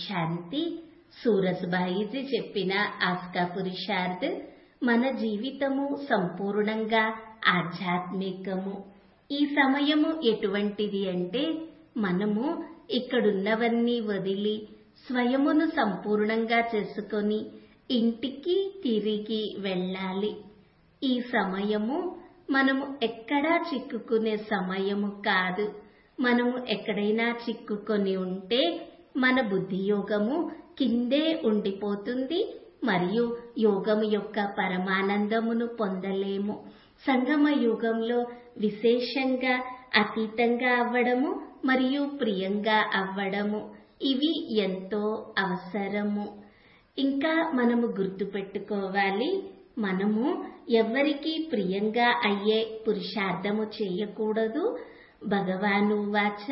శాంతి సూరజ్బాయిజీ చెప్పిన ఆస్కా పురుషార్థ్ మన జీవితము సంపూర్ణంగా ఆధ్యాత్మికము ఈ సమయము ఎటువంటిది అంటే మనము ఇక్కడున్నవన్నీ వదిలి స్వయమును సంపూర్ణంగా చేసుకొని ఇంటికి తిరిగి వెళ్ళాలి ఈ సమయము మనము ఎక్కడా చిక్కుకునే సమయము కాదు మనము ఎక్కడైనా చిక్కుకొని ఉంటే మన బుద్ధి యోగము కిందే ఉండిపోతుంది మరియు యోగము యొక్క పరమానందమును పొందలేము సంగమ యుగంలో విశేషంగా అతీతంగా అవ్వడము మరియు ప్రియంగా అవ్వడము ఇవి ఎంతో అవసరము ఇంకా మనము గుర్తుపెట్టుకోవాలి మనము ఎవరికి ప్రియంగా అయ్యే పురుషార్థము చేయకూడదు భగవాను వాచ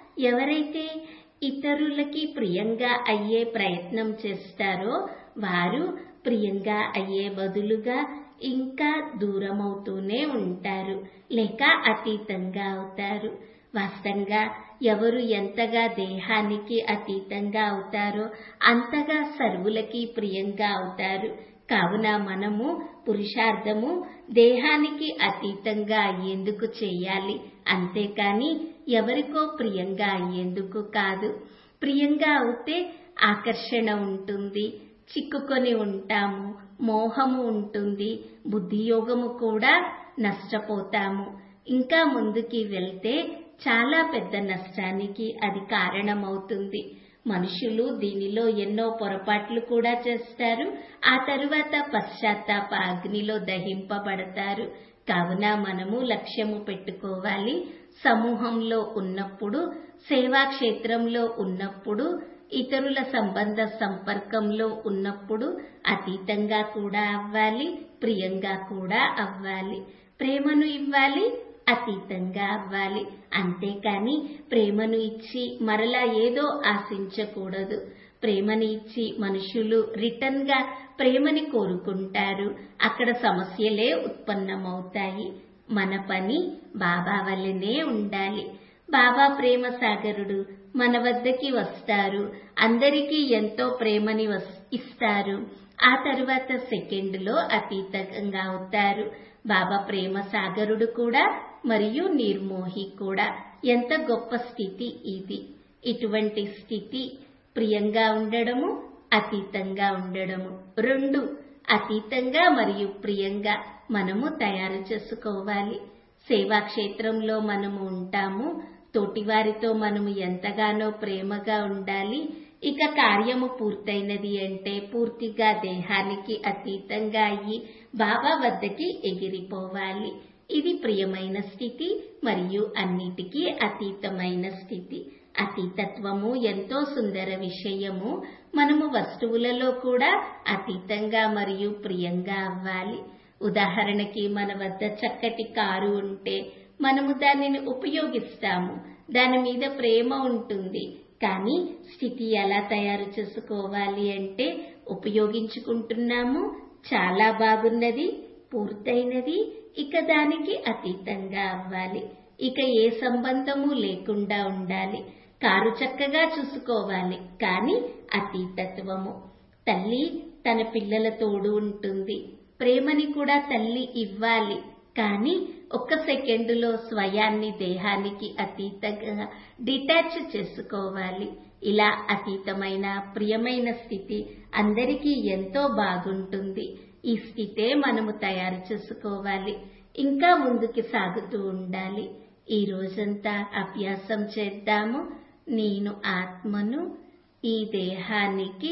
ఎవరైతే ఇతరులకి ప్రియంగా అయ్యే ప్రయత్నం చేస్తారో వారు ప్రియంగా అయ్యే బదులుగా ఇంకా దూరమవుతూనే ఉంటారు లేక అతీతంగా అవుతారు వాస్తవంగా ఎవరు ఎంతగా దేహానికి అతీతంగా అవుతారో అంతగా సర్వులకి ప్రియంగా అవుతారు కావున మనము పురుషార్థము దేహానికి అతీతంగా అయ్యేందుకు చేయాలి అంతేకాని ఎవరికో ప్రియంగా అయ్యేందుకు కాదు ప్రియంగా అవుతే ఆకర్షణ ఉంటుంది చిక్కుకొని ఉంటాము మోహము ఉంటుంది బుద్ధియోగము కూడా నష్టపోతాము ఇంకా ముందుకి వెళ్తే చాలా పెద్ద నష్టానికి అది కారణమవుతుంది మనుషులు దీనిలో ఎన్నో పొరపాట్లు కూడా చేస్తారు ఆ తరువాత పశ్చాత్తాప అగ్నిలో దహింపబడతారు కావున మనము లక్ష్యము పెట్టుకోవాలి సమూహంలో ఉన్నప్పుడు సేవా క్షేత్రంలో ఉన్నప్పుడు ఇతరుల సంబంధ సంపర్కంలో ఉన్నప్పుడు అతీతంగా కూడా అవ్వాలి ప్రియంగా కూడా అవ్వాలి ప్రేమను ఇవ్వాలి అతీతంగా అవ్వాలి అంతేకాని ప్రేమను ఇచ్చి మరలా ఏదో ఆశించకూడదు ప్రేమని ఇచ్చి మనుషులు రిటర్న్ గా ప్రేమని కోరుకుంటారు అక్కడ సమస్యలే ఉత్పన్నమవుతాయి మన పని బాబా వల్లనే ఉండాలి బాబా ప్రేమ సాగరుడు మన వద్దకి వస్తారు అందరికీ ఎంతో ప్రేమని ఇస్తారు ఆ తరువాత సెకండ్లో అతీతంగా అవుతారు బాబా ప్రేమ సాగరుడు కూడా మరియు నిర్మోహి కూడా ఎంత గొప్ప స్థితి ఇది ఇటువంటి స్థితి ప్రియంగా ఉండడము అతీతంగా ఉండడము రెండు అతీతంగా మరియు ప్రియంగా మనము తయారు చేసుకోవాలి సేవా క్షేత్రంలో మనము ఉంటాము తోటివారితో మనము ఎంతగానో ప్రేమగా ఉండాలి ఇక కార్యము పూర్తయినది అంటే పూర్తిగా దేహానికి అతీతంగా అయ్యి బాబా వద్దకి ఎగిరిపోవాలి ఇది ప్రియమైన స్థితి మరియు అన్నిటికీ అతీతమైన స్థితి అతీతత్వము ఎంతో సుందర విషయము మనము వస్తువులలో కూడా అతీతంగా మరియు ప్రియంగా అవ్వాలి ఉదాహరణకి మన వద్ద చక్కటి కారు ఉంటే మనము దానిని ఉపయోగిస్తాము దాని మీద ప్రేమ ఉంటుంది కానీ స్థితి ఎలా తయారు చేసుకోవాలి అంటే ఉపయోగించుకుంటున్నాము చాలా బాగున్నది పూర్తయినది ఇక దానికి అతీతంగా అవ్వాలి ఇక ఏ సంబంధము లేకుండా ఉండాలి కారు చక్కగా చూసుకోవాలి కానీ అతీతత్వము తల్లి తన పిల్లల తోడు ఉంటుంది ప్రేమని కూడా తల్లి ఇవ్వాలి కానీ ఒక్క సెకండులో స్వయాన్ని దేహానికి అతీతంగా డిటాచ్ చేసుకోవాలి ఇలా అతీతమైన ప్రియమైన స్థితి అందరికీ ఎంతో బాగుంటుంది ఈ స్థితే మనము తయారు చేసుకోవాలి ఇంకా ముందుకి సాగుతూ ఉండాలి ఈ రోజంతా అభ్యాసం చేద్దాము నేను ఆత్మను ఈ దేహానికి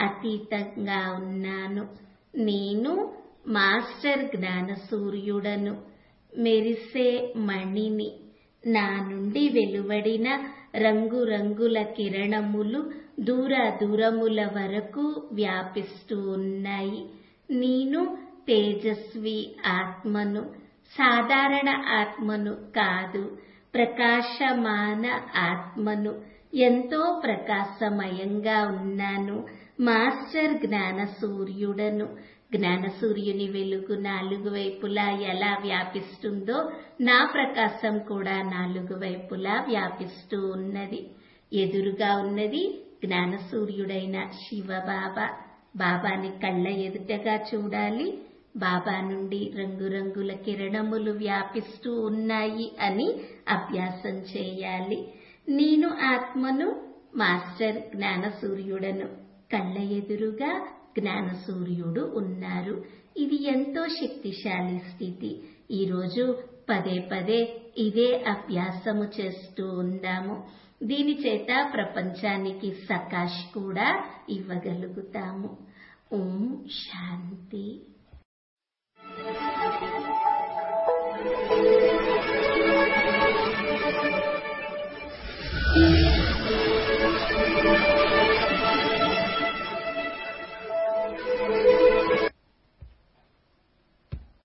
అతీతంగా ఉన్నాను నేను మాస్టర్ జ్ఞాన సూర్యుడను మెరిసే మణిని నా నుండి వెలువడిన రంగురంగుల కిరణములు దూర దూరముల వరకు వ్యాపిస్తూ ఉన్నాయి నేను తేజస్వి ఆత్మను సాధారణ ఆత్మను కాదు ప్రకాశమాన ఆత్మను ఎంతో ప్రకాశమయంగా ఉన్నాను మాస్టర్ జ్ఞాన సూర్యుడను జ్ఞాన సూర్యుని వెలుగు నాలుగు వైపులా ఎలా వ్యాపిస్తుందో నా ప్రకాశం కూడా నాలుగు వైపులా వ్యాపిస్తూ ఉన్నది ఎదురుగా ఉన్నది జ్ఞానసూర్యుడైన శివబాబా బాబాని కళ్ళ ఎదుటగా చూడాలి బాబా నుండి రంగురంగుల కిరణములు వ్యాపిస్తూ ఉన్నాయి అని అభ్యాసం చేయాలి నేను ఆత్మను మాస్టర్ జ్ఞానసూర్యుడను కళ్ళ ఎదురుగా జ్ఞానసూర్యుడు ఉన్నారు ఇది ఎంతో శక్తిశాలి స్థితి ఈరోజు పదే పదే ఇదే అభ్యాసము చేస్తూ ఉందాము దీని చేత ప్రపంచానికి సకాష్ కూడా ఇవ్వగలుగుతాము ఓం శాంతి Thank you.